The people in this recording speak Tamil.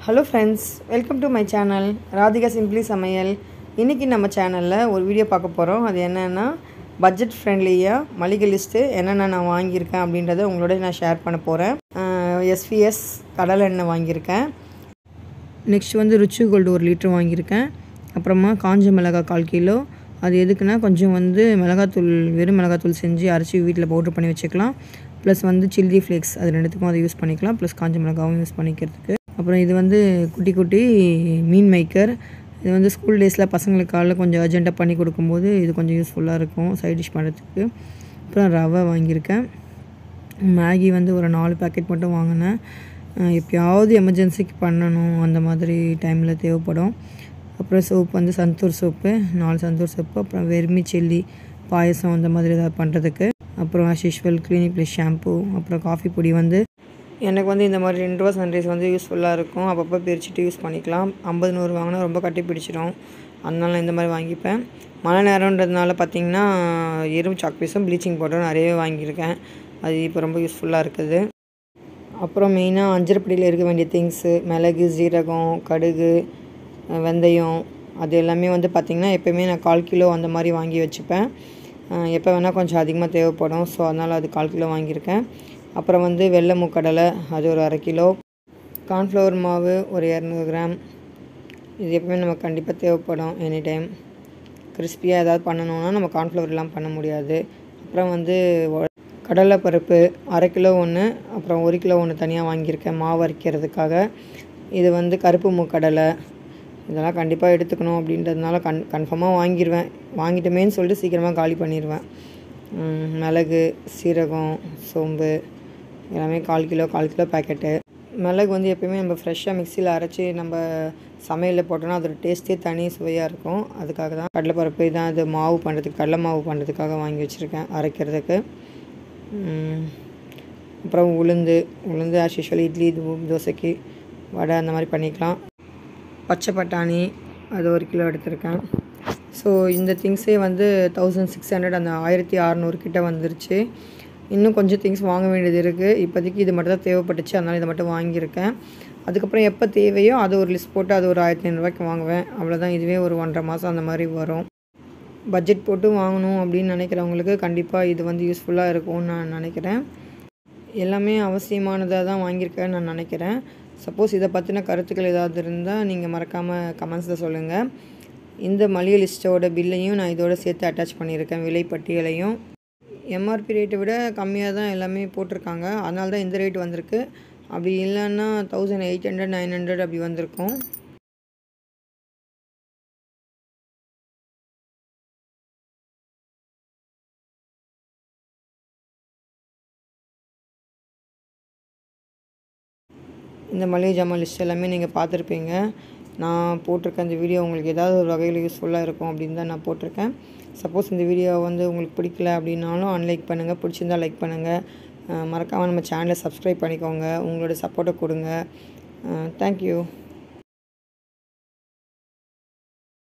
hello friends welcome to my channel Radhika simply சமையல் இன்றைக்கி நம்ம சேனலில் ஒரு வீடியோ பார்க்க போகிறோம் அது என்னென்னா பட்ஜெட் ஃப்ரெண்ட்லியாக மளிகை லிஸ்ட்டு என்னென்ன நான் வாங்கியிருக்கேன் அப்படின்றத உங்களோட நான் ஷேர் பண்ண போகிறேன் எஸ்விஎஸ் கடலை எண்ணெய் வாங்கியிருக்கேன் நெக்ஸ்ட் வந்து ருச்சி கோல்டு ஒரு லிட்டர் வாங்கியிருக்கேன் அப்புறமா காஞ்ச மிளகாய் கால் கிலோ அது எதுக்குன்னா கொஞ்சம் வந்து மிளகாத்தூள் வெறும் மிளகாத்தூள் செஞ்சு அரைச்சி வீட்டில் பவுட்ரு பண்ணி வச்சுக்கலாம் ப்ளஸ் வந்து சில்லி ஃப்ளேக்ஸ் அது ரெண்டுத்துக்கும் அதை யூஸ் பண்ணிக்கலாம் ப்ளஸ் காஞ்ச மிளகாவும் யூஸ் பண்ணிக்கிறதுக்கு அப்புறம் இது வந்து குட்டி குட்டி மீன் மேக்கர் இது வந்து ஸ்கூல் டேஸில் பசங்களுக்கு காலைல கொஞ்சம் அர்ஜென்ட்டாக பண்ணி கொடுக்கும்போது இது கொஞ்சம் யூஸ்ஃபுல்லாக இருக்கும் சைட் டிஷ் பண்ணுறதுக்கு அப்புறம் ரவை வாங்கியிருக்கேன் மேகி வந்து ஒரு நாலு பேக்கெட் மட்டும் வாங்கினேன் அஹ் எப்பயாவது எமர்ஜென்சிக்கு பண்ணணும் அந்த மாதிரி டைமில் தேவைப்படும் அப்புறம் சோப் வந்து சந்தூர் சோப்பு நாலு சந்தூர் சோப்பு அப்புறம் வெர்மி சில்லி பாயசம் அந்த மாதிரி ஏதாவது பண்ணுறதுக்கு அப்புறம் as usual Clinic Plus shampoo அப்புறம் காஃபி பொடி வந்து எனக்கு வந்து இந்த மாதிரி ரெண்டு ரூபா சன்ரைஸ் வந்து யூஸ்ஃபுல்லாக இருக்கும் அப்பப்போ பிரிச்சுட்டு யூஸ் பண்ணிக்கலாம் ஐம்பது நூறு வாங்கினா ரொம்ப கட்டி பிடிச்சிடும் அதனால நான் இந்த மாதிரி வாங்கிப்பேன் மழை நேரம்ன்றதுனால பார்த்தீங்கன்னா எறும்பு சாக் பீஸும் ப்ளீச்சிங் பவுடரும் நிறையவே வாங்கியிருக்கேன் அது இப்போ ரொம்ப யூஸ்ஃபுல்லாக இருக்குது அப்புறம் மெயினாக அஞ்சரைப்படியில் இருக்க வேண்டிய திங்ஸு மிளகு ஜீரகம் கடுகு அஹ் வெந்தயம் அது எல்லாமே வந்து பார்த்திங்கன்னா எப்போயுமே நான் கால் கிலோ அந்த மாதிரி வாங்கி வச்சுப்பேன் அஹ் எப்போ வேணால் கொஞ்சம் அதிகமாக தேவைப்படும் ஸோ அதனால் அது கால் கிலோ வாங்கியிருக்கேன் அப்புறம் வந்து வெள்ளை மூக்கடலை அது ஒரு அரை கிலோ கார்ன்ஃப்ளவர் மாவு ஒரு இரநூறு கிராம் இது எப்பவுமே நமக்கு கண்டிப்பாக தேவைப்படும் எனி டைம் கிறிஸ்பியாக ஏதாவது பண்ணணுன்னா நம்ம கார்ன்ஃப்ளவர்லாம் பண்ண முடியாது அப்புறம் வந்து ஒ- கடலைப்பருப்பு அரை கிலோ ஒன்று அப்புறம் ஒரு கிலோ ஒன்று தனியாக வாங்கியிருக்கேன் மாவு அரைக்கிறதுக்காக இது வந்து கருப்பு மூக்கடலை இதெல்லாம் கண்டிப்பாக எடுத்துக்கணும் அப்படின்றதுனால கன் கன்ஃபார்மாக வாங்கிடுவேன் வாங்கிட்டோமேன்னு சொல்லிட்டு சீக்கிரமாக காலி பண்ணிடுவேன் உம், மிளகு சீரகம் சோம்பு எல்லாமே கால் கிலோ கால் கிலோ பேக்கெட்டு மிளகு வந்து எப்பயுமே நம்ம ஃப்ரெஷ்ஷாக மிக்சியில் அரைச்சி நம்ம சமையலில் போட்டோன்னா அதோட டேஸ்ட்டே தனி சுவையாக இருக்கும் அதுக்காக தான் கடலைப்பருப்பு இதான் அது மாவு பண்ணுறதுக்கு கடலை மாவு பண்ணுறதுக்காக வாங்கி வச்சுருக்கேன் அரைக்கிறதுக்கு உம், அப்புறம் உளுந்து உளுந்து ஆஸ் யூஷுவல் இட்லி தோ- தோசைக்கு வடை அந்த மாதிரி பண்ணிக்கலாம் பச்சை பட்டாணி அது ஒரு கிலோ எடுத்திருக்கேன் ஸோ இந்த திங்ஸே வந்து தௌசண்ட் சிக்ஸ் ஹண்ட்ரட் அந்த ஆயிரத்தி அறநூறு கிட்ட வந்துருச்சு இன்னும் கொஞ்சம் திங்ஸ் வாங்க வேண்டியது இருக்குது இப்போதைக்கு இது மட்டும் தான் தேவைப்பட்டுச்சு அதனால் இதை மட்டும் வாங்கியிருக்கேன் அதுக்கப்புறம் எப்போ தேவையோ அது ஒரு லிஸ்ட் போட்டு அது ஒரு ஆயிரத்தி ஐநூறுரூவாய்க்கு வாங்குவேன் அவ்வளோதான் இதுவே ஒரு ஒன்றரை மாதம் அந்த மாதிரி வரும் பட்ஜெட் போட்டு வாங்கணும் அப்படின்னு நினைக்கிறவங்களுக்கு கண்டிப்பாக இது வந்து யூஸ்ஃபுல்லாக இருக்கும்னு நான் நினைக்கிறேன் எல்லாமே அவசியமானதாக தான் வாங்கியிருக்கேன்னு நான் நினைக்கிறேன் சப்போஸ் இதை பற்றின கருத்துக்கள் ஏதாவது இருந்தால் நீங்கள் மறக்காமல் கமெண்ட்ஸில் சொல்லுங்கள் இந்த மளிகை லிஸ்ட்டோட பில்லையும் நான் இதோட சேர்த்து அட்டாச் பண்ணியிருக்கேன் விலை பட்டியலையும் எம்ஆர்பி ரேட்டை விட கம்மியாக தான் எல்லாமே போட்டிருக்காங்க அதனால தான் இந்த ரேட் வந்திருக்கு அப்படி இல்லைன்னா thousand eight hundred nine hundred அப்படி வந்திருக்கும் இந்த மளிகை ஜாமான் லிஸ்ட் எல்லாமே நீங்கள் பார்த்துருப்பீங்க நான் போட்டிருக்க இந்த வீடியோ உங்களுக்கு ஏதாவது ஒரு வகையில் யூஸ்ஃபுல்லாக இருக்கும் அப்படின்னு தான் நான் போட்டிருக்கேன் சப்போஸ் இந்த வீடியோ வந்து உங்களுக்கு பிடிக்கல அப்படின்னாலும் அன்லைக் பண்ணுங்கள் பிடிச்சிருந்தா லைக் பண்ணுங்கள் மறக்காமல் நம்ம சேனலை சப்ஸ்கிரைப் பண்ணிக்கோங்க உங்களோட சப்போர்ட்டை கொடுங்க தேங்க்யூ